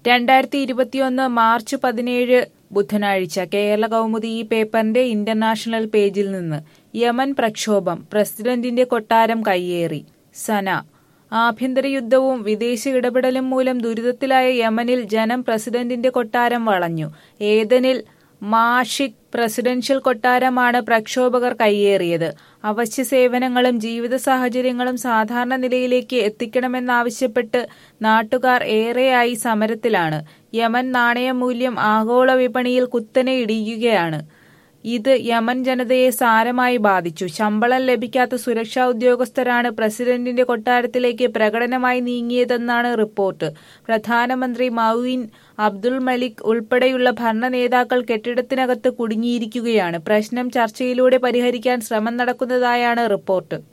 രണ്ടായിരത്തി ഇരുപത്തിയൊന്ന് മാർച്ച് പതിനേഴ് ബുധനാഴ്ച കേരള കൗമുദി ഈ പേപ്പറിന്റെ ഇന്റർനാഷണൽ പേജിൽ നിന്ന് യമൻ പ്രക്ഷോഭം പ്രസിഡന്റിന്റെ കൊട്ടാരം കയ്യേറി സന ആഭ്യന്തര യുദ്ധവും വിദേശ ഇടപെടലും മൂലം ദുരിതത്തിലായ യമനിൽ ജനം പ്രസിഡന്റിന്റെ കൊട്ടാരം വളഞ്ഞു ഏതനിൽ മാഷിക് പ്രസിഡൻഷ്യൽ കൊട്ടാരമാണ് പ്രക്ഷോഭകർ കയ്യേറിയത് അവശ്യ സേവനങ്ങളും ജീവിത സാഹചര്യങ്ങളും സാധാരണ നിലയിലേക്ക് എത്തിക്കണമെന്നാവശ്യപ്പെട്ട് നാട്ടുകാർ ഏറെയായി സമരത്തിലാണ് യമൻ നാണയമൂല്യം ആഗോള വിപണിയിൽ കുത്തനെ ഇടിയുകയാണ് ഇത് യമൻ ജനതയെ സാരമായി ബാധിച്ചു ശമ്പളം ലഭിക്കാത്ത സുരക്ഷാ ഉദ്യോഗസ്ഥരാണ് പ്രസിഡന്റിന്റെ കൊട്ടാരത്തിലേക്ക് പ്രകടനമായി നീങ്ങിയതെന്നാണ് റിപ്പോർട്ട് പ്രധാനമന്ത്രി മൌയിൻ അബ്ദുൾ മലിക് ഉൾപ്പെടെയുള്ള ഭരണ നേതാക്കൾ കെട്ടിടത്തിനകത്ത് കുടുങ്ങിയിരിക്കുകയാണ് പ്രശ്നം ചർച്ചയിലൂടെ പരിഹരിക്കാൻ ശ്രമം നടക്കുന്നതായാണ് റിപ്പോർട്ട്